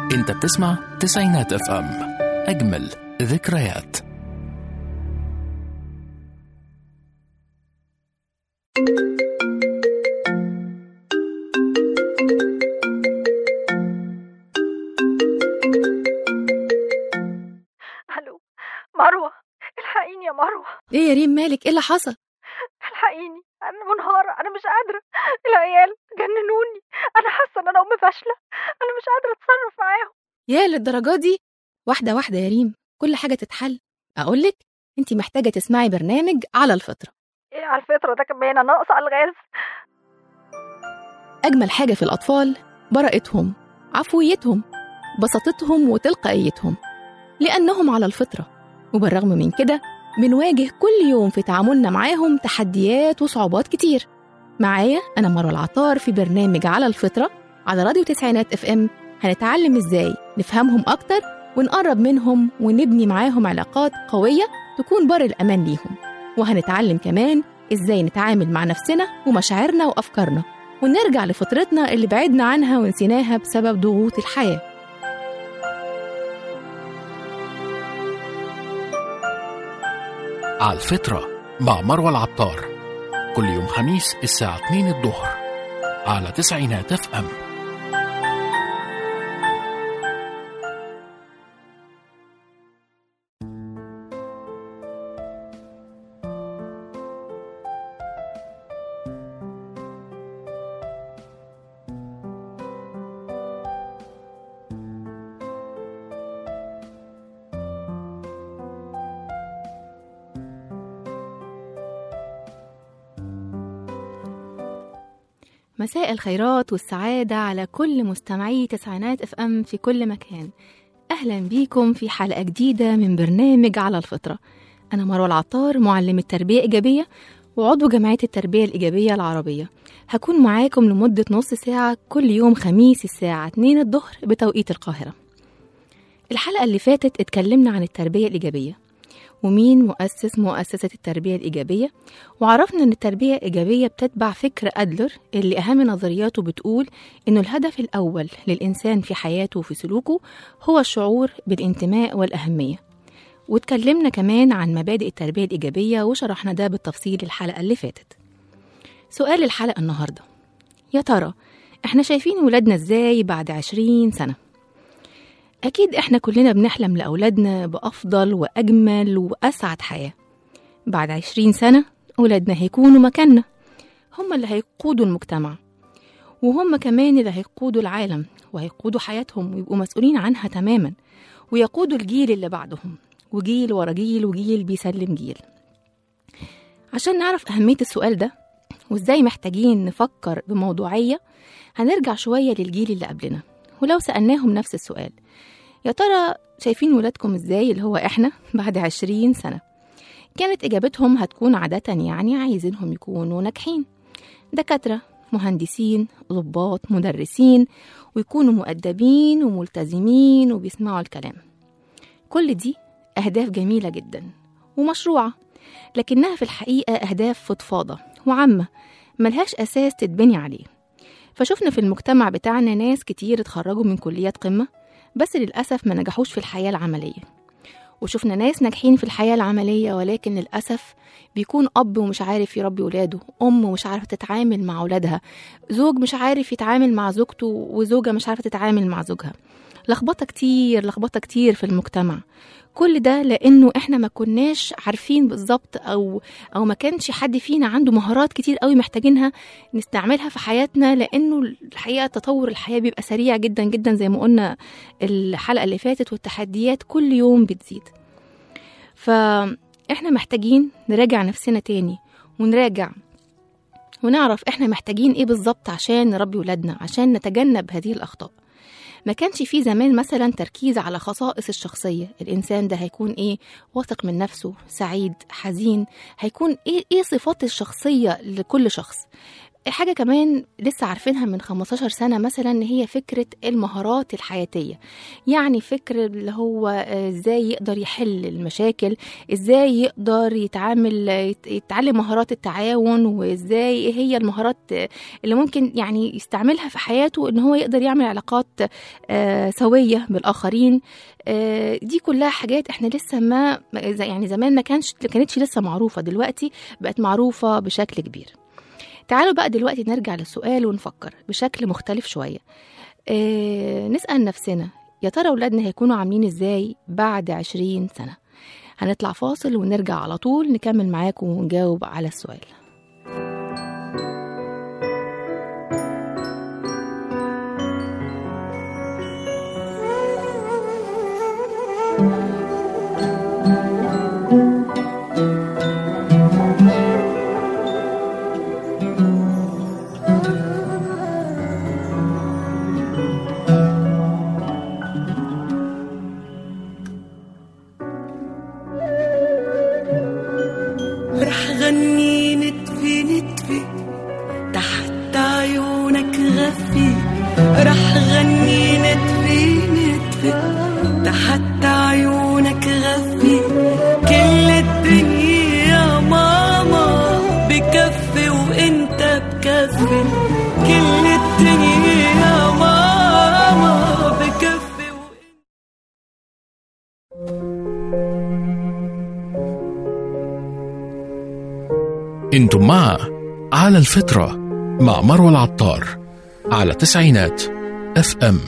انت بتسمع تسعينات اف ام اجمل ذكريات الو مروه الحقيني يا مروه ايه يا ريم مالك ايه اللي حصل الحقيني انا منهاره انا مش قادره العيال جننوني انا حاسه ان انا ام فاشله انا مش قادره اتصرف معاهم يا للدرجه دي واحده واحده يا ريم كل حاجه تتحل اقولك انت محتاجه تسمعي برنامج على الفطره ايه على الفطره ده كمان انا ناقصه الغاز اجمل حاجه في الاطفال براءتهم عفويتهم بساطتهم وتلقائيتهم لانهم على الفطره وبالرغم من كده بنواجه كل يوم في تعاملنا معاهم تحديات وصعوبات كتير معايا انا مروه العطار في برنامج على الفطره على راديو تسعينات اف ام هنتعلم ازاي نفهمهم اكتر ونقرب منهم ونبني معاهم علاقات قويه تكون بر الامان ليهم وهنتعلم كمان ازاي نتعامل مع نفسنا ومشاعرنا وافكارنا ونرجع لفطرتنا اللي بعدنا عنها ونسيناها بسبب ضغوط الحياه على الفطرة مع مروة العطار كل يوم خميس الساعة 2 الظهر على تسعينات اف ام مساء الخيرات والسعادة على كل مستمعي تسعينات اف ام في كل مكان أهلا بيكم في حلقة جديدة من برنامج على الفطرة أنا مروة العطار معلمة تربية إيجابية وعضو جمعية التربية الإيجابية العربية هكون معاكم لمدة نص ساعة كل يوم خميس الساعة 2 الظهر بتوقيت القاهرة الحلقة اللي فاتت اتكلمنا عن التربية الإيجابية ومين مؤسس مؤسسة التربية الإيجابية وعرفنا أن التربية الإيجابية بتتبع فكر أدلر اللي أهم نظرياته بتقول أنه الهدف الأول للإنسان في حياته وفي سلوكه هو الشعور بالانتماء والأهمية واتكلمنا كمان عن مبادئ التربية الإيجابية وشرحنا ده بالتفصيل الحلقة اللي فاتت سؤال الحلقة النهاردة يا ترى احنا شايفين ولادنا ازاي بعد عشرين سنة أكيد إحنا كلنا بنحلم لأولادنا بأفضل وأجمل وأسعد حياة بعد عشرين سنة أولادنا هيكونوا مكاننا هم اللي هيقودوا المجتمع وهم كمان اللي هيقودوا العالم وهيقودوا حياتهم ويبقوا مسؤولين عنها تماما ويقودوا الجيل اللي بعدهم وجيل ورا جيل وجيل بيسلم جيل عشان نعرف أهمية السؤال ده وإزاي محتاجين نفكر بموضوعية هنرجع شوية للجيل اللي قبلنا ولو سألناهم نفس السؤال يا ترى شايفين ولادكم ازاي اللي هو احنا بعد عشرين سنة كانت إجابتهم هتكون عادة يعني عايزينهم يكونوا ناجحين دكاترة مهندسين ضباط مدرسين ويكونوا مؤدبين وملتزمين وبيسمعوا الكلام كل دي أهداف جميلة جدا ومشروعة لكنها في الحقيقة أهداف فضفاضة وعامة ملهاش أساس تتبني عليه فشفنا في المجتمع بتاعنا ناس كتير اتخرجوا من كليات قمة بس للأسف ما نجحوش في الحياة العملية وشفنا ناس ناجحين في الحياة العملية ولكن للأسف بيكون أب ومش عارف يربي ولاده أم مش عارفة تتعامل مع ولادها زوج مش عارف يتعامل مع زوجته وزوجة مش عارفة تتعامل مع زوجها لخبطة كتير لخبطة كتير في المجتمع كل ده لانه احنا ما كناش عارفين بالظبط او او ما كانش حد فينا عنده مهارات كتير قوي محتاجينها نستعملها في حياتنا لانه الحقيقه تطور الحياه بيبقى سريع جدا جدا زي ما قلنا الحلقه اللي فاتت والتحديات كل يوم بتزيد فاحنا محتاجين نراجع نفسنا تاني ونراجع ونعرف احنا محتاجين ايه بالظبط عشان نربي ولادنا عشان نتجنب هذه الاخطاء ما كانش في زمان مثلا تركيز على خصائص الشخصية الإنسان ده هيكون إيه واثق من نفسه سعيد حزين هيكون إيه, إيه صفات الشخصية لكل شخص حاجة كمان لسه عارفينها من 15 سنة مثلا هي فكرة المهارات الحياتية يعني فكر اللي هو آه، ازاي يقدر يحل المشاكل ازاي يقدر يتعامل يت- يتعلم مهارات التعاون وازاي ايه هي المهارات آه، اللي ممكن يعني يستعملها في حياته ان هو يقدر يعمل علاقات آه، سوية بالآخرين آه، دي كلها حاجات احنا لسه ما ما- يعني زمان ما كانش ما كانتش لسه معروفة دلوقتي بقت معروفة بشكل كبير تعالوا بقى دلوقتي نرجع للسؤال ونفكر بشكل مختلف شوية اه نسأل نفسنا يا ترى أولادنا هيكونوا عاملين إزاي بعد عشرين سنة هنطلع فاصل ونرجع على طول نكمل معاكم ونجاوب على السؤال رح غني نتفي نتفي تحت عيونك غفي رح غني نتفي نتفي تحت عيونك غفي كل الدنيا ماما بكفي وانت بكفي كل الدنيا ماما بكفي وانت انتم مع على الفطرة مع مروة العطار على تسعينات اف ام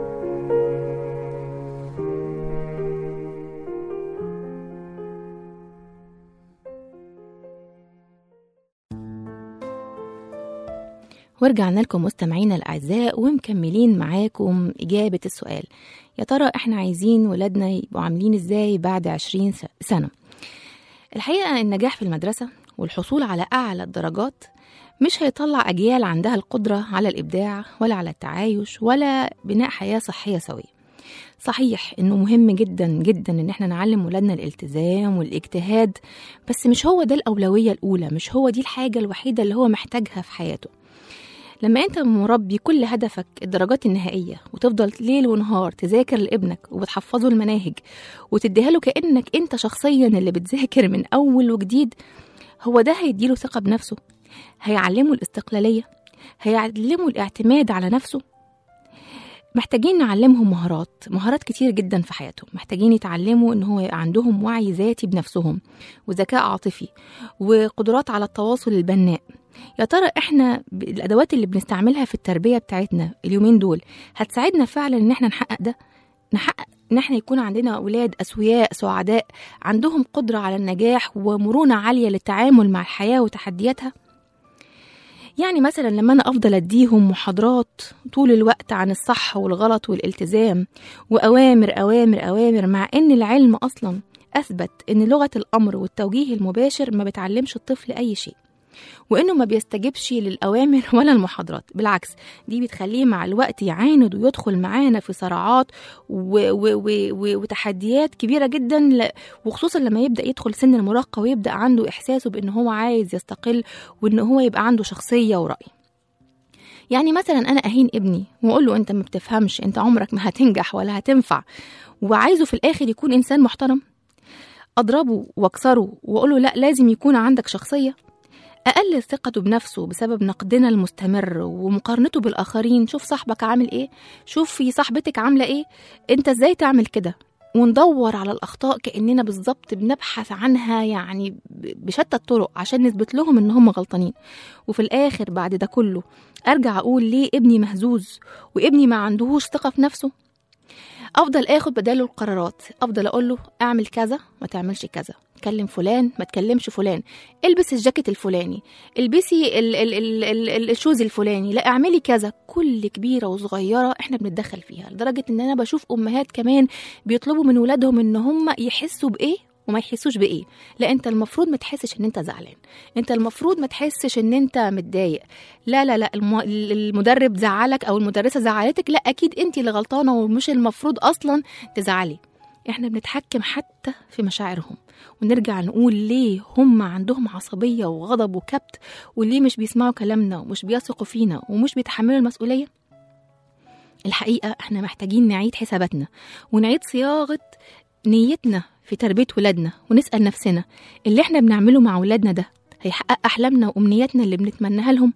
ورجعنا لكم مستمعينا الأعزاء ومكملين معاكم إجابة السؤال يا ترى إحنا عايزين ولادنا يبقوا عاملين إزاي بعد عشرين س- سنة الحقيقة النجاح في المدرسة والحصول على أعلى الدرجات مش هيطلع أجيال عندها القدرة على الإبداع ولا على التعايش ولا بناء حياة صحية سوية صحيح إنه مهم جدا جدا إن إحنا نعلم ولادنا الالتزام والاجتهاد بس مش هو ده الأولوية الأولى مش هو دي الحاجة الوحيدة اللي هو محتاجها في حياته لما انت مربي كل هدفك الدرجات النهائيه وتفضل ليل ونهار تذاكر لابنك وبتحفظه المناهج وتديها له كانك انت شخصيا اللي بتذاكر من اول وجديد هو ده هيديله ثقه بنفسه هيعلمه الاستقلاليه هيعلمه الاعتماد على نفسه محتاجين نعلمهم مهارات مهارات كتير جدا في حياتهم محتاجين يتعلموا ان هو يبقى عندهم وعي ذاتي بنفسهم وذكاء عاطفي وقدرات على التواصل البناء يا ترى احنا ب- الادوات اللي بنستعملها في التربيه بتاعتنا اليومين دول هتساعدنا فعلا ان احنا نحقق ده نحقق ان احنا يكون عندنا اولاد اسوياء سعداء عندهم قدره على النجاح ومرونه عاليه للتعامل مع الحياه وتحدياتها يعني مثلا لما انا افضل اديهم محاضرات طول الوقت عن الصح والغلط والالتزام واوامر اوامر اوامر مع ان العلم اصلا اثبت ان لغه الامر والتوجيه المباشر ما بتعلمش الطفل اي شيء وانه ما بيستجبش للاوامر ولا المحاضرات بالعكس دي بتخليه مع الوقت يعاند ويدخل معانا في صراعات و و و و وتحديات كبيره جدا ل- وخصوصا لما يبدا يدخل سن المراهقه ويبدا عنده احساسه بان هو عايز يستقل وان هو يبقى عنده شخصيه وراي يعني مثلا انا اهين ابني واقول له انت ما بتفهمش انت عمرك ما هتنجح ولا هتنفع وعايزه في الاخر يكون انسان محترم اضربه واكسره واقول له لا لازم يكون عندك شخصيه أقلل ثقته بنفسه بسبب نقدنا المستمر ومقارنته بالآخرين شوف صاحبك عامل إيه شوف في صاحبتك عاملة إيه أنت إزاي تعمل كده وندور على الأخطاء كأننا بالظبط بنبحث عنها يعني ب- بشتى الطرق عشان نثبت لهم إن هم غلطانين وفي الآخر بعد ده كله أرجع أقول ليه ابني مهزوز وابني ما عندهوش ثقة في نفسه افضل اخد بداله القرارات افضل اقول له اعمل كذا ما تعملش كذا كلم فلان ما تكلمش فلان البس الجاكيت الفلاني البسي ال ال ال ال ال الشوز الفلاني لا اعملي كذا كل كبيره وصغيره احنا بنتدخل فيها لدرجه ان انا بشوف امهات كمان بيطلبوا من ولادهم ان هم يحسوا بايه وما يحسوش بايه لا انت المفروض ما تحسش ان انت زعلان انت المفروض ما تحسش ان انت متضايق لا لا لا الم- المدرب زعلك او المدرسه زعلتك لا اكيد انت اللي غلطانه ومش المفروض اصلا تزعلي احنا بنتحكم حتى في مشاعرهم ونرجع نقول ليه هم عندهم عصبية وغضب وكبت وليه مش بيسمعوا كلامنا ومش بيثقوا فينا ومش بيتحملوا المسؤولية الحقيقة احنا محتاجين نعيد حساباتنا ونعيد صياغة نيتنا في تربية ولادنا ونسأل نفسنا اللي احنا بنعمله مع ولادنا ده هيحقق أحلامنا وأمنياتنا اللي بنتمناها لهم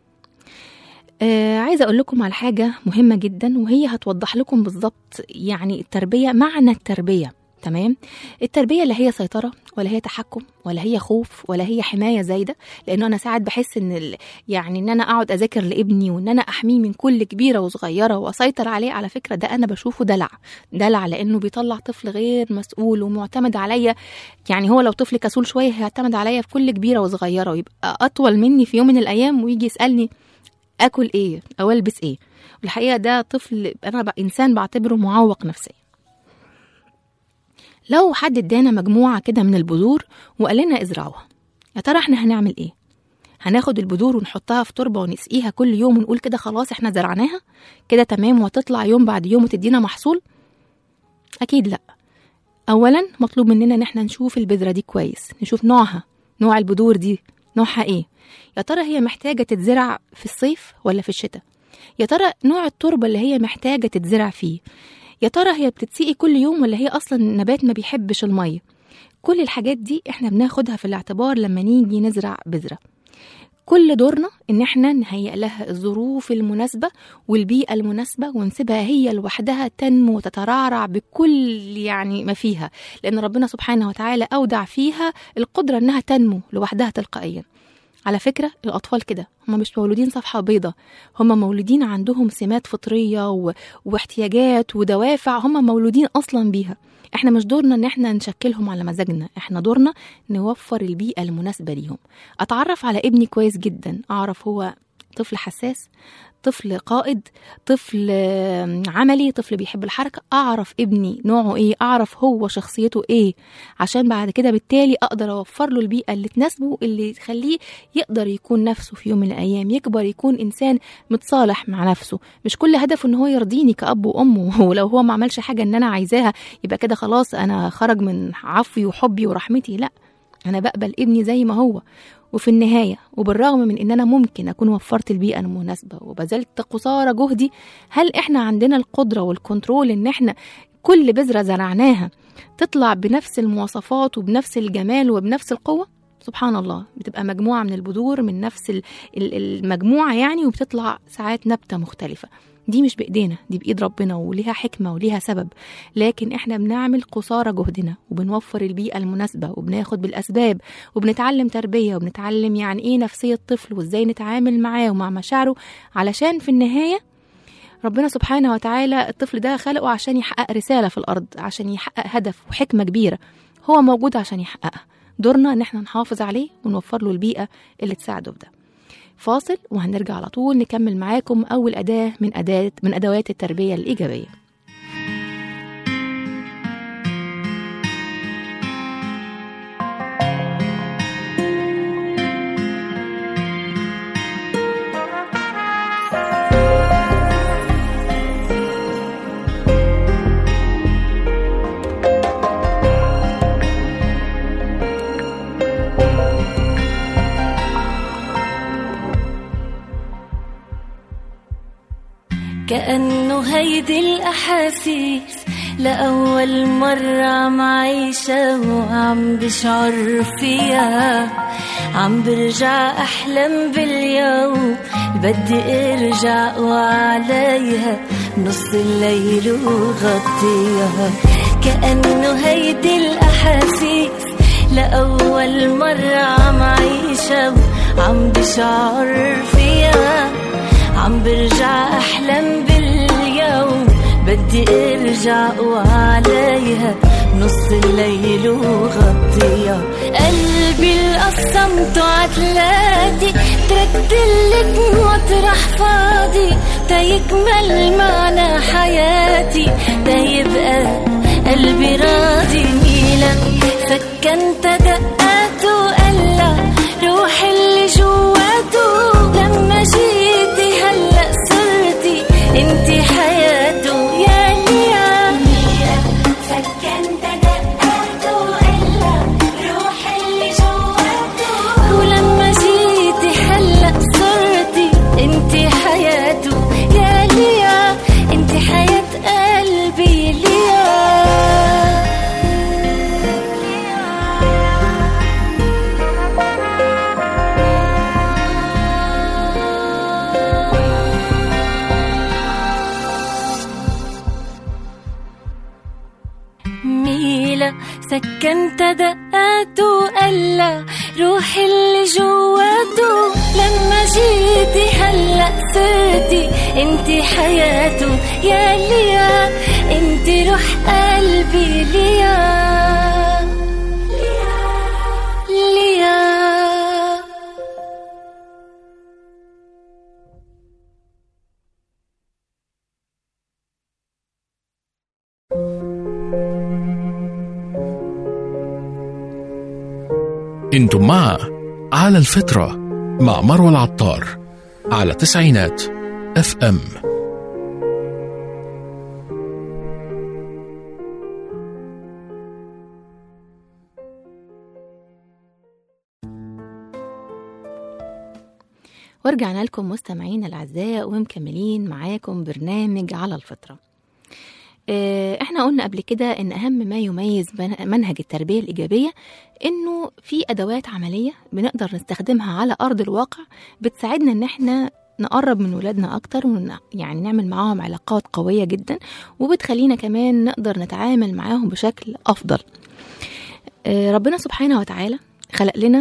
آه عايزة أقول لكم على حاجة مهمة جدا وهي هتوضح لكم بالظبط يعني التربية معنى التربية تمام التربية لا هي سيطرة ولا هي تحكم ولا هي خوف ولا هي حماية زايدة لأنه أنا ساعات بحس إن ال... يعني إن أنا أقعد أذاكر لابني وإن أنا أحميه من كل كبيرة وصغيرة وأسيطر عليه على فكرة ده أنا بشوفه دلع دلع لأنه بيطلع طفل غير مسؤول ومعتمد عليا يعني هو لو طفل كسول شوية هيعتمد عليا في كل كبيرة وصغيرة ويبقى أطول مني في يوم من الأيام ويجي يسألني اكل ايه او البس ايه والحقيقه ده طفل انا ب... انسان بعتبره معوق نفسيا لو حد ادانا مجموعه كده من البذور وقال لنا ازرعوها يا ترى احنا هنعمل ايه هناخد البذور ونحطها في تربه ونسقيها كل يوم ونقول كده خلاص احنا زرعناها كده تمام وهتطلع يوم بعد يوم وتدينا محصول اكيد لا اولا مطلوب مننا ان احنا نشوف البذره دي كويس نشوف نوعها نوع البذور دي نوعها ايه يا ترى هي محتاجة تتزرع في الصيف ولا في الشتاء يا ترى نوع التربة اللي هي محتاجة تتزرع فيه يا ترى هي بتتسقي كل يوم ولا هي أصلا نبات ما بيحبش المية كل الحاجات دي احنا بناخدها في الاعتبار لما نيجي نزرع بذرة كل دورنا ان احنا نهيئ لها الظروف المناسبة والبيئة المناسبة ونسيبها هي لوحدها تنمو وتترعرع بكل يعني ما فيها لان ربنا سبحانه وتعالى اودع فيها القدرة انها تنمو لوحدها تلقائيا على فكرة الأطفال كده هم مش مولودين صفحة بيضة هم مولودين عندهم سمات فطرية و... واحتياجات ودوافع هم مولودين أصلا بيها احنا مش دورنا ان احنا نشكلهم على مزاجنا احنا دورنا نوفر البيئة المناسبة ليهم اتعرف على ابني كويس جدا اعرف هو طفل حساس طفل قائد طفل عملي طفل بيحب الحركة أعرف ابني نوعه إيه أعرف هو شخصيته إيه عشان بعد كده بالتالي أقدر أوفر له البيئة اللي تناسبه اللي تخليه يقدر يكون نفسه في يوم من الأيام يكبر يكون إنسان متصالح مع نفسه مش كل هدفه إن هو يرضيني كأب وأم ولو هو ما عملش حاجة إن أنا عايزاها يبقى كده خلاص أنا خرج من عفوي وحبي ورحمتي لأ أنا بقبل ابني زي ما هو وفي النهاية وبالرغم من إن أنا ممكن أكون وفرت البيئة المناسبة وبذلت قصارى جهدي هل إحنا عندنا القدرة والكنترول إن إحنا كل بذرة زرعناها تطلع بنفس المواصفات وبنفس الجمال وبنفس القوة؟ سبحان الله بتبقى مجموعة من البذور من نفس المجموعة يعني وبتطلع ساعات نبتة مختلفة دي مش بإيدينا دي بإيد ربنا وليها حكمة وليها سبب لكن إحنا بنعمل قصارى جهدنا وبنوفر البيئة المناسبة وبناخد بالأسباب وبنتعلم تربية وبنتعلم يعني إيه نفسية طفل وإزاي نتعامل معاه ومع مشاعره علشان في النهاية ربنا سبحانه وتعالى الطفل ده خلقه عشان يحقق رسالة في الأرض عشان يحقق هدف وحكمة كبيرة هو موجود عشان يحققها دورنا إن احنا نحافظ عليه ونوفر له البيئة اللي تساعده في ده فاصل وهنرجع على طول نكمل معاكم أول أداة من أداة من أدوات التربية الإيجابية كأنه هيدي الأحاسيس لأول مرة عم عايشة وعم بشعر فيها عم برجع أحلم باليوم بدي ارجع وعليها نص الليل وغطيها كأنه هيدي الأحاسيس لأول مرة عم عايشة وعم بشعر فيها عم برجع أحلم باليوم بدي ارجع وعليها نص الليل وغطيها قلبي القسمته عتلاتي تركتلك مطرح فاضي تيكمل معنى حياتي تيبقى قلبي راضي ميلك سكنت دقاته قلا روحي اللي جواته لما جيتي هلا صرتي انتي حياته يا ليا سكنت هلا سكنت دقاته قلا روحي اللي جواته لما جيتي هلا صرتي انتي حياته يا ليا انتي روح قلبي ليا ليا انتم مع على الفطرة مع مروى العطار على تسعينات اف ام ورجعنا لكم مستمعينا الاعزاء ومكملين معاكم برنامج على الفطره آه، احنا قلنا قبل كده ان اهم ما يميز من- منهج التربيه الايجابيه انه في ادوات عمليه بنقدر نستخدمها على ارض الواقع بتساعدنا ان احنا نقرب من ولادنا اكتر ون... يعني نعمل معاهم علاقات قويه جدا وبتخلينا كمان نقدر نتعامل معاهم بشكل افضل آه، ربنا سبحانه وتعالى خلق لنا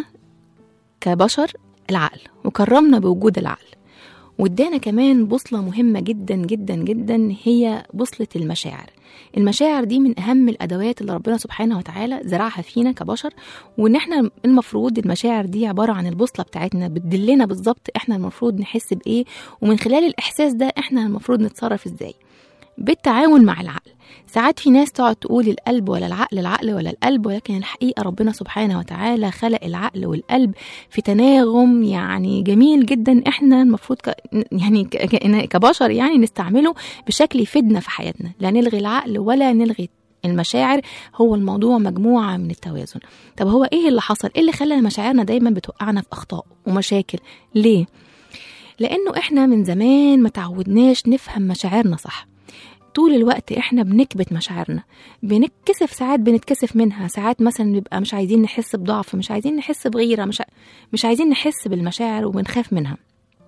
كبشر العقل وكرمنا بوجود العقل وادانا كمان بوصلة مهمة جدا جدا جدا هي بوصلة المشاعر المشاعر دي من أهم الأدوات اللي ربنا سبحانه وتعالى زرعها فينا كبشر وإن إحنا المفروض المشاعر دي عبارة عن البوصلة بتاعتنا بتدلنا بالظبط إحنا المفروض نحس بإيه ومن خلال الإحساس ده إحنا المفروض نتصرف إزاي بالتعاون مع العقل ساعات في ناس تقعد تقول القلب ولا العقل العقل ولا القلب ولكن الحقيقة ربنا سبحانه وتعالى خلق العقل والقلب في تناغم يعني جميل جدا احنا المفروض ك... يعني ك... ك- كبشر يعني نستعمله بشكل يفيدنا في حياتنا لا نلغي العقل ولا نلغي المشاعر هو الموضوع مجموعة من التوازن طب هو ايه اللي حصل ايه اللي خلى مشاعرنا دايما بتوقعنا في اخطاء ومشاكل ليه لانه احنا من زمان ما تعودناش نفهم مشاعرنا صح طول الوقت احنا بنكبت مشاعرنا بنتكسف ساعات بنتكسف منها ساعات مثلا بنبقى مش عايزين نحس بضعف مش عايزين نحس بغيره مش ع... مش عايزين نحس بالمشاعر وبنخاف منها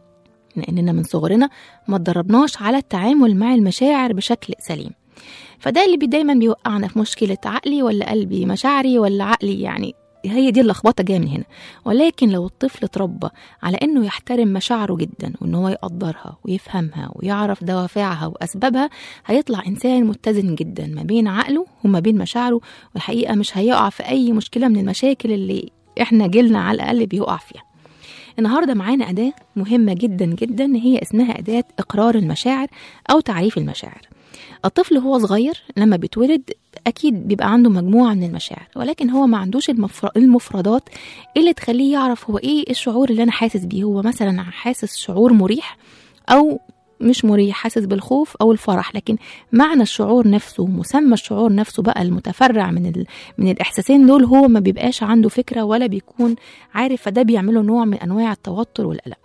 لاننا من صغرنا ما اتدربناش على التعامل مع المشاعر بشكل سليم فده اللي بي دايما بيوقعنا في مشكله عقلي ولا قلبي مشاعري ولا عقلي يعني هي دي اللخبطه جايه من هنا ولكن لو الطفل اتربى على انه يحترم مشاعره جدا وان هو يقدرها ويفهمها ويعرف دوافعها واسبابها هيطلع انسان متزن جدا ما بين عقله وما بين مشاعره والحقيقه مش هيقع في اي مشكله من المشاكل اللي احنا جيلنا على الاقل بيقع فيها النهارده معانا اداه مهمه جدا جدا هي اسمها اداه اقرار المشاعر او تعريف المشاعر الطفل هو صغير لما بيتولد اكيد بيبقى عنده مجموعه من المشاعر ولكن هو ما عندوش المفر- المفردات اللي تخليه يعرف هو ايه الشعور اللي انا حاسس بيه هو مثلا حاسس شعور مريح او مش مريح حاسس بالخوف او الفرح لكن معنى الشعور نفسه مسمى الشعور نفسه بقى المتفرع من ال... من الاحساسين دول هو ما بيبقاش عنده فكره ولا بيكون عارف فده بيعمله نوع من انواع التوتر والقلق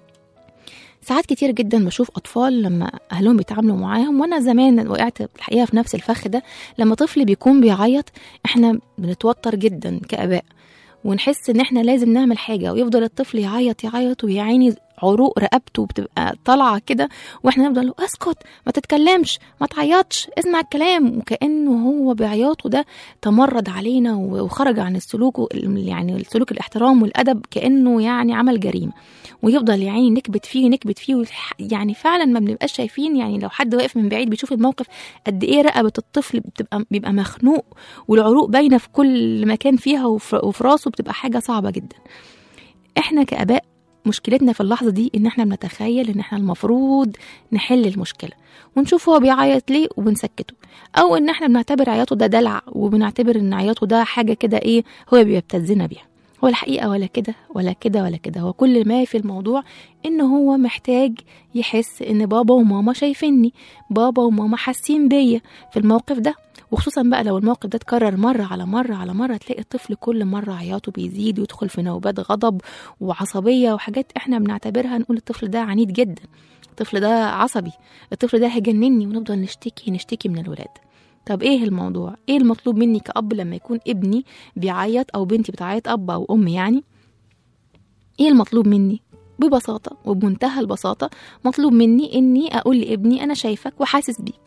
ساعات كتير جدا بشوف اطفال لما اهلهم بيتعاملوا معاهم وانا زمان وقعت الحقيقه في نفس الفخ ده لما طفل بيكون بيعيط احنا بنتوتر جدا كاباء ونحس ان احنا لازم نعمل حاجه ويفضل الطفل يعيط يعيط ويا عيني عروق رقبته بتبقى طالعه كده واحنا نفضل له اسكت ما تتكلمش ما تعيطش اسمع الكلام وكانه هو بعياطه ده تمرد علينا وخرج عن السلوك وال- يعني السلوك الاحترام والادب كانه يعني عمل جريمه ويفضل يا عيني نكبت فيه نكبت فيه والح- يعني فعلا ما بنبقاش شايفين يعني لو حد واقف من بعيد بيشوف الموقف قد ايه رقبه الطفل بتبقى بيبقى مخنوق والعروق باينه في كل مكان فيها وفي وفي راسه بتبقى حاجه صعبه جدا احنا كاباء مشكلتنا في اللحظه دي ان احنا بنتخيل ان احنا المفروض نحل المشكله ونشوف هو بيعيط ليه وبنسكته او ان احنا بنعتبر عياطه ده دلع وبنعتبر ان عياطه ده حاجه كده ايه هو بيبتزنا بيها هو الحقيقه ولا كده ولا كده ولا كده هو كل ما في الموضوع ان هو محتاج يحس ان بابا وماما شايفيني بابا وماما حاسين بيا في الموقف ده وخصوصا بقى لو الموقف ده اتكرر مرة على مرة على مرة تلاقي الطفل كل مرة عياطه بيزيد ويدخل في نوبات غضب وعصبية وحاجات احنا بنعتبرها نقول الطفل ده عنيد جدا الطفل ده عصبي الطفل ده هيجنني ونفضل نشتكي نشتكي من الولاد طب ايه الموضوع ايه المطلوب مني كأب لما يكون ابني بيعيط او بنتي بتعيط اب او ام يعني ايه المطلوب مني ببساطة وبمنتهى البساطة مطلوب مني اني اقول لابني انا شايفك وحاسس بيك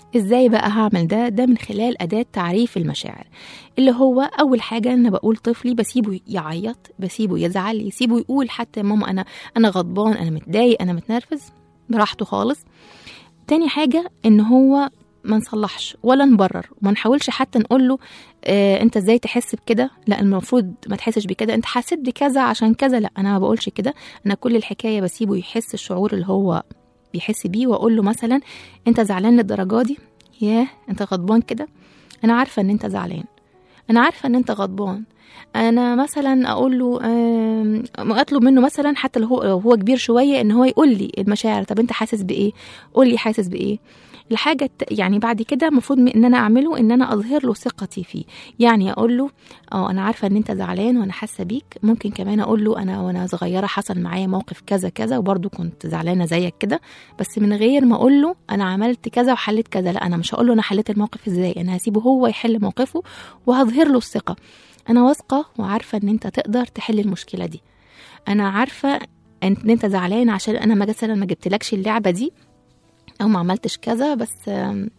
ازاي بقى هعمل ده ده من خلال اداه تعريف المشاعر اللي هو اول حاجه انا بقول طفلي بسيبه يعيط بسيبه يزعل يسيبه يقول حتى يا ماما انا انا غضبان انا متضايق انا متنرفز براحته خالص تاني حاجه ان هو ما نصلحش ولا نبرر وما نحاولش حتى نقول له آه انت ازاي تحس بكده لا المفروض ما تحسش بكده انت حسيت بكذا عشان كذا لا انا ما بقولش كده انا كل الحكايه بسيبه يحس الشعور اللي هو بيحس بيه واقول له مثلا انت زعلان للدرجه دي ياه انت غضبان كده انا عارفه ان انت زعلان انا عارفه ان انت غضبان انا مثلا اقول له آم، اطلب منه مثلا حتى لو هو لو هو كبير شويه ان هو يقول لي المشاعر طب انت حاسس بايه قول لي حاسس بايه الحاجة الت- يعني بعد كده المفروض ان انا اعمله ان انا اظهر له ثقتي فيه يعني اقول له اه انا عارفة ان انت زعلان وانا حاسة بيك ممكن كمان اقول له انا وانا صغيرة حصل معايا موقف كذا كذا وبرضه كنت زعلانة زيك كده بس من غير ما اقول له انا عملت كذا وحليت كذا لا انا مش هقول له انا حليت الموقف ازاي انا هسيبه هو يحل موقفه وهظهر له الثقة انا واثقة وعارفة ان انت تقدر تحل المشكلة دي انا عارفة ان انت زعلان عشان انا مثلا ما جبتلكش اللعبة دي او ما عملتش كذا بس آم،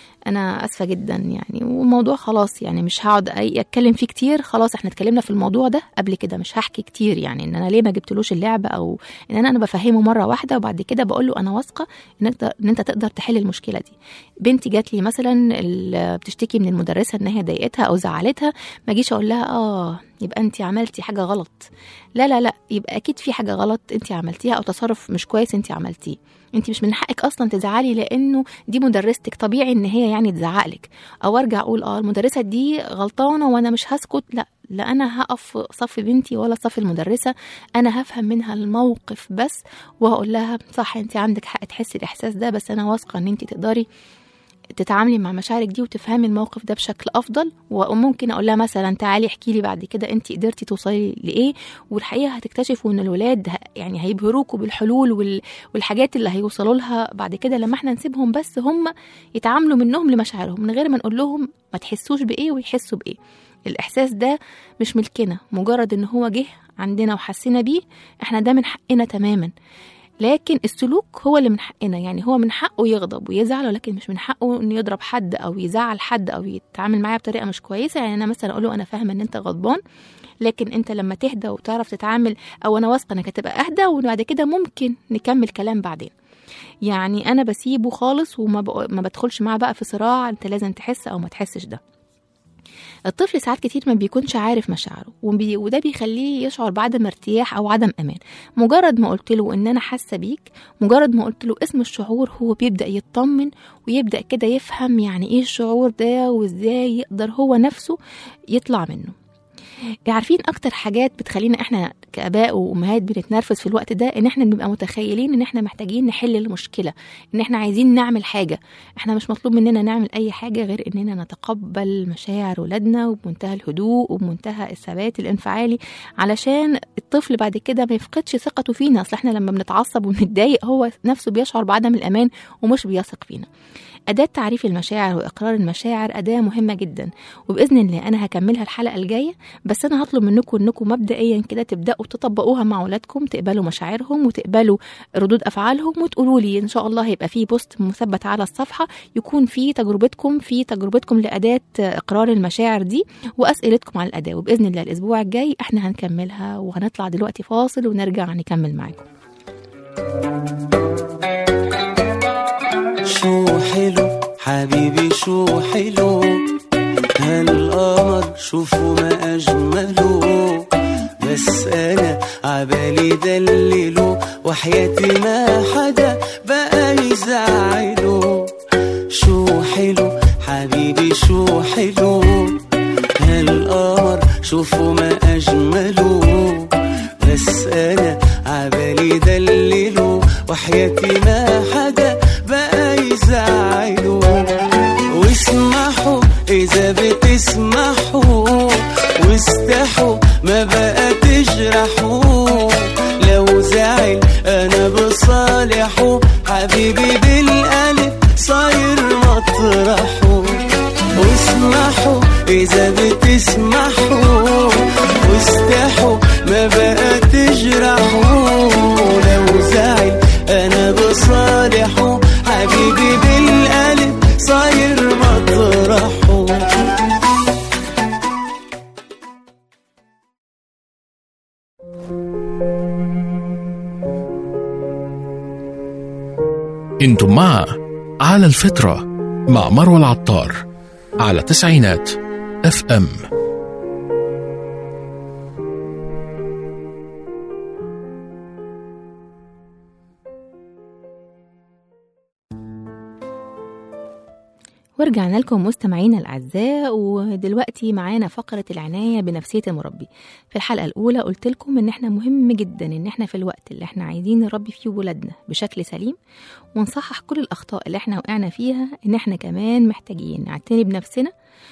انا اسفه جدا يعني والموضوع خلاص يعني مش هقعد أي- اتكلم فيه كتير خلاص احنا اتكلمنا في الموضوع ده قبل كده مش هحكي كتير يعني ان انا ليه ما جبتلوش اللعبه او ان انا انا بفهمه مره واحده وبعد كده بقول له انا واثقه ان انت ان انت تقدر تحل المشكله دي بنتي جات لي مثلا ال- بتشتكي من المدرسه ان هي ضايقتها او زعلتها ما اجيش اقول لها اه يبقى انت عملتي حاجه غلط لا لا لا يبقى اكيد في حاجه غلط انت عملتيها او تصرف مش كويس انت عملتيه انت مش من حقك اصلا تزعلي لانه دي مدرستك طبيعي ان هي يعني تزعقلك او ارجع اقول اه المدرسه دي غلطانه وانا مش هسكت لا لا انا هقف في صف بنتي ولا صف المدرسه انا هفهم منها الموقف بس وهقول لها صح انت عندك حق تحسي الاحساس ده بس انا واثقه ان انت تقدري تتعاملي مع مشاعرك دي وتفهمي الموقف ده بشكل افضل وممكن اقول لها مثلا تعالي احكي لي بعد كده انت قدرتي توصلي لايه والحقيقه هتكتشفوا ان الولاد ه- يعني هيبهروكوا بالحلول وال- والحاجات اللي هيوصلوا لها بعد كده لما احنا نسيبهم بس هم يتعاملوا منهم لمشاعرهم من غير ما نقول لهم ما تحسوش بايه ويحسوا بايه الاحساس ده مش ملكنا مجرد ان هو جه عندنا وحسينا بيه احنا ده من حقنا تماما لكن السلوك هو اللي من حقنا يعني هو من حقه يغضب ويزعل ولكن مش من حقه انه يضرب حد او يزعل حد او يتعامل معاه بطريقه مش كويسه يعني انا مثلا اقول له انا فاهمه ان انت غضبان لكن انت لما تهدى وتعرف تتعامل او انا واثقه انك هتبقى اهدى وبعد كده ممكن نكمل كلام بعدين يعني انا بسيبه خالص وما بق- ما بدخلش معاه بقى في صراع انت لازم تحس او ما تحسش ده الطفل ساعات كتير ما بيكونش عارف مشاعره وبي... وده بيخليه يشعر بعدم ارتياح او عدم امان مجرد ما قلت له ان انا حاسه بيك مجرد ما قلت له اسم الشعور هو بيبدا يطمن ويبدا كده يفهم يعني ايه الشعور ده وازاي يقدر هو نفسه يطلع منه عارفين اكتر حاجات بتخلينا احنا كاباء وامهات بنتنرفز في الوقت ده ان احنا بنبقى متخيلين ان احنا محتاجين نحل المشكله ان احنا عايزين نعمل حاجه احنا مش مطلوب مننا نعمل اي حاجه غير اننا نتقبل مشاعر ولادنا وبمنتهى الهدوء وبمنتهى الثبات الانفعالي علشان الطفل بعد كده ما يفقدش ثقته فينا اصل احنا لما بنتعصب وبنتضايق هو نفسه بيشعر بعدم الامان ومش بيثق فينا أداة تعريف المشاعر وإقرار المشاعر أداة مهمة جدا وبإذن الله أنا هكملها الحلقة الجاية بس أنا هطلب منكم إنكم مبدئيا كده تبدأوا تطبقوها مع أولادكم تقبلوا مشاعرهم وتقبلوا ردود أفعالهم وتقولوا لي إن شاء الله هيبقى فيه بوست مثبت على الصفحة يكون فيه تجربتكم في تجربتكم لأداة إقرار المشاعر دي وأسئلتكم على الأداة وبإذن الله الأسبوع الجاي إحنا هنكملها وهنطلع دلوقتي فاصل ونرجع نكمل معاكم شو حلو حبيبي شو حلو هالقمر شوفوا ما أجمله بس أنا عبالي دلله وحياتي ما حدا بقى يزعله شو حلو حبيبي شو حلو هالقمر شوفوا ما أجمله بس أنا عبالي دلله وحياتي ما حدا بقى يزعله واسمحوا إذا بتسمحوا واستحوا ما بقى تجرحوا لو زعل أنا بصالحه حبيبي بالقلب صاير مطرحه واسمحوا إذا بتسمحوا واستحوا ما بقى تجرحوا لو زعل أنا بصالحه انتم مع على الفطرة مع مروة العطار على تسعينات اف ام ورجعنا لكم مستمعينا الأعزاء ودلوقتي معانا فقرة العناية بنفسية المربي في الحلقة الأولى قلت لكم إن إحنا مهم جدا إن إحنا في الوقت اللي إحنا عايزين نربي فيه ولادنا بشكل سليم ونصحح كل الأخطاء اللي إحنا وقعنا فيها إن إحنا كمان محتاجين نعتني بنفسنا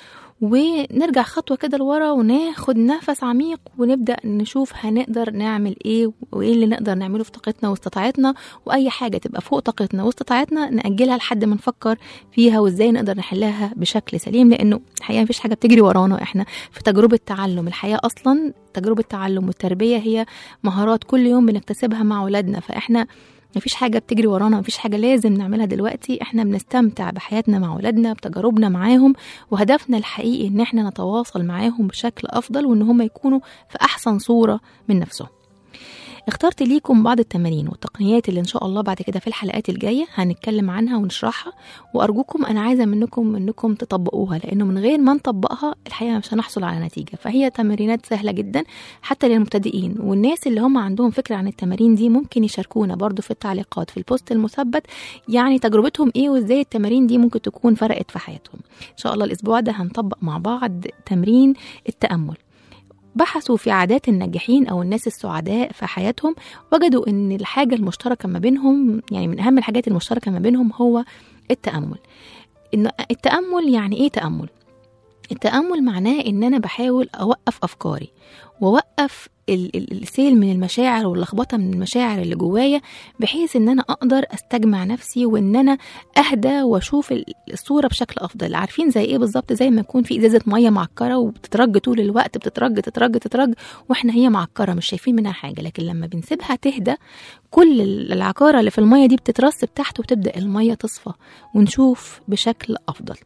ونرجع خطوة كده لورا وناخد نفس عميق ونبدأ نشوف هنقدر نعمل ايه وايه اللي نقدر نعمله في طاقتنا واستطاعتنا واي حاجة تبقى فوق طاقتنا واستطاعتنا نأجلها لحد ما نفكر فيها وازاي نقدر نحلها بشكل سليم لانه الحقيقة مفيش حاجة بتجري ورانا احنا في تجربة تعلم الحياة اصلا تجربة تعلم والتربية هي مهارات كل يوم بنكتسبها مع ولادنا فاحنا مفيش حاجة بتجري ورانا مفيش حاجة لازم نعملها دلوقتي احنا بنستمتع بحياتنا مع ولادنا بتجاربنا معاهم وهدفنا الحقيقي ان احنا نتواصل معاهم بشكل افضل وان هم يكونوا في احسن صورة من نفسهم اخترت ليكم بعض التمارين والتقنيات اللي ان شاء الله بعد كده في الحلقات الجايه هنتكلم عنها ونشرحها وارجوكم انا عايزه منكم انكم تطبقوها لانه من غير ما نطبقها الحقيقه مش هنحصل على نتيجه فهي تمرينات سهله جدا حتى للمبتدئين والناس اللي هم عندهم فكره عن التمارين دي ممكن يشاركونا برضو في التعليقات في البوست المثبت يعني تجربتهم ايه وازاي التمارين دي ممكن تكون فرقت في حياتهم ان شاء الله الاسبوع ده هنطبق مع بعض تمرين التامل بحثوا في عادات الناجحين او الناس السعداء في حياتهم وجدوا ان الحاجه المشتركه ما بينهم يعني من اهم الحاجات المشتركه ما بينهم هو التامل ان التامل يعني ايه تامل التامل معناه ان انا بحاول اوقف افكاري واوقف ال- ال- السيل من المشاعر واللخبطه من المشاعر اللي جوايا بحيث ان انا اقدر استجمع نفسي وان انا اهدى واشوف ال- الصوره بشكل افضل عارفين زي ايه بالظبط زي ما يكون في ازازه ميه معكره وبتترج طول الوقت بتترج تترج تترج واحنا هي معكره مش شايفين منها حاجه لكن لما بنسيبها تهدى كل ال- العكاره اللي في الميه دي بتترسب تحت وتبدا الميه تصفى ونشوف بشكل افضل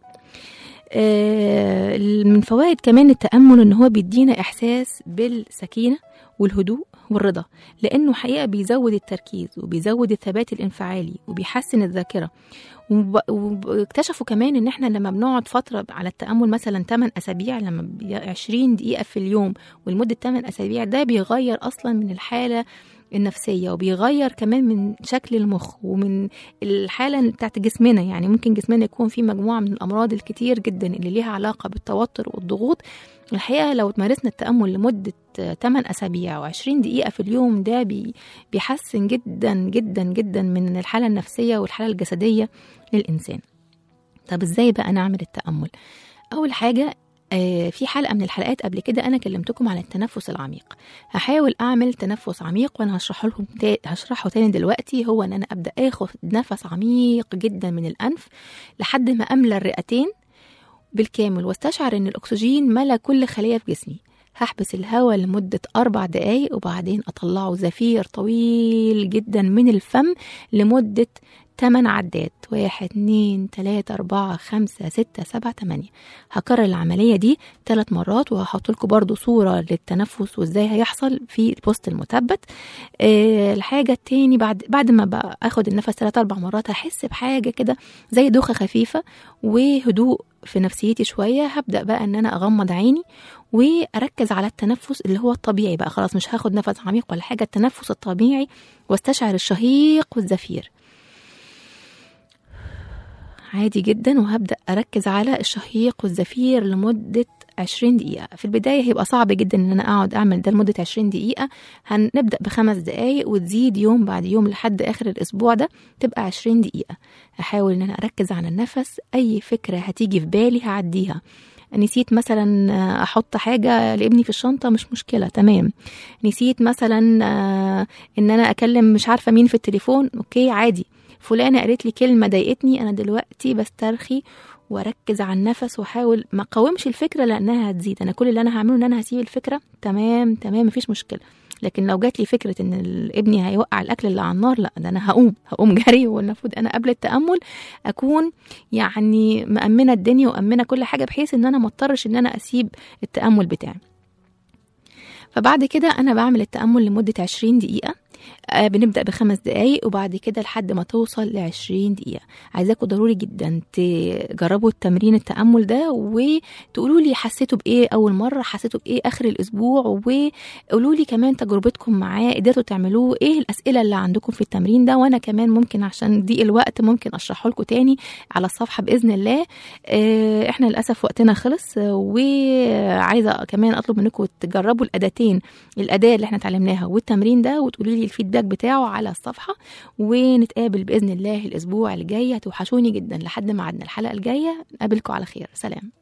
آه، من فوائد كمان التأمل إن هو بيدينا إحساس بالسكينة والهدوء والرضا لأنه حقيقة بيزود التركيز وبيزود الثبات الانفعالي وبيحسن الذاكرة وب- واكتشفوا كمان ان احنا لما بنقعد فتره على التامل مثلا 8 اسابيع لما بي- 20 دقيقه في اليوم ولمده 8 اسابيع ده بيغير اصلا من الحاله النفسيه وبيغير كمان من شكل المخ ومن الحاله بتاعت جسمنا يعني ممكن جسمنا يكون فيه مجموعه من الامراض الكتير جدا اللي ليها علاقه بالتوتر والضغوط الحقيقه لو مارسنا التامل لمده 8 اسابيع و20 دقيقه في اليوم ده بي بيحسن جدا جدا جدا من الحاله النفسيه والحاله الجسديه للانسان طب ازاي بقى نعمل التامل اول حاجه آه، في حلقه من الحلقات قبل كده انا كلمتكم عن التنفس العميق هحاول اعمل تنفس عميق وانا هشرحه لكم تا- هشرحه تاني دلوقتي هو ان انا ابدا اخد نفس عميق جدا من الانف لحد ما املى الرئتين بالكامل واستشعر ان الاكسجين ملا كل خليه في جسمي هحبس الهواء لمدة أربع دقايق وبعدين أطلعه زفير طويل جدا من الفم لمدة 8 عدات واحد اتنين تلاتة أربعة خمسة ستة سبعة تمانية هكرر العملية دي ثلاث مرات وهحط لكم برضو صورة للتنفس وازاي هيحصل في البوست المثبت أه الحاجة التاني بعد بعد ما بقى اخد النفس ثلاث أربع مرات هحس بحاجة كده زي دوخة خفيفة وهدوء في نفسيتي شوية هبدأ بقى ان انا اغمض عيني واركز على التنفس اللي هو الطبيعي بقى خلاص مش هاخد نفس عميق ولا حاجة التنفس الطبيعي واستشعر الشهيق والزفير عادي جدا وهبدأ أركز على الشهيق والزفير لمدة 20 دقيقة في البداية هيبقى صعب جدا إن أنا أقعد أعمل ده لمدة 20 دقيقة هنبدأ بخمس دقايق وتزيد يوم بعد يوم لحد آخر الأسبوع ده تبقى 20 دقيقة أحاول إن أنا أركز على النفس أي فكرة هتيجي في بالي هعديها نسيت مثلا احط حاجه لابني في الشنطه مش مشكله تمام نسيت مثلا آه، ان انا اكلم مش عارفه مين في التليفون اوكي عادي فلانه قالت لي كلمه ضايقتني انا دلوقتي بسترخي واركز على النفس واحاول ما اقاومش الفكره لانها هتزيد انا كل اللي انا هعمله ان انا هسيب الفكره تمام تمام مفيش مشكله لكن لو جات لي فكره ان ال- ابني هيوقع الاكل اللي على النار لا ده انا هقوم هقوم جري والمفروض انا قبل التامل اكون يعني مامنه الدنيا وامنه كل حاجه بحيث ان انا ما اضطرش ان انا اسيب التامل بتاعي فبعد كده انا بعمل التامل لمده 20 دقيقه آه بنبدأ بخمس دقايق وبعد كده لحد ما توصل لعشرين دقيقة عايزاكم ضروري جدا تجربوا التمرين التأمل ده وتقولوا لي حسيتوا بإيه أول مرة حسيتوا بإيه آخر الأسبوع وقولوا لي كمان تجربتكم معاه قدرتوا تعملوه إيه الأسئلة اللي عندكم في التمرين ده وأنا كمان ممكن عشان ضيق الوقت ممكن أشرحه لكم تاني على الصفحة بإذن الله آه إحنا للأسف وقتنا خلص آه، وعايزة كمان أطلب منكم تجربوا الأداتين الأداة اللي احنا اتعلمناها والتمرين ده وتقولوا لي الفيدباك بتاعه على الصفحة ونتقابل بإذن الله الأسبوع الجاي هتوحشوني جدا لحد ما عدنا الحلقة الجاية نقابلكم على خير سلام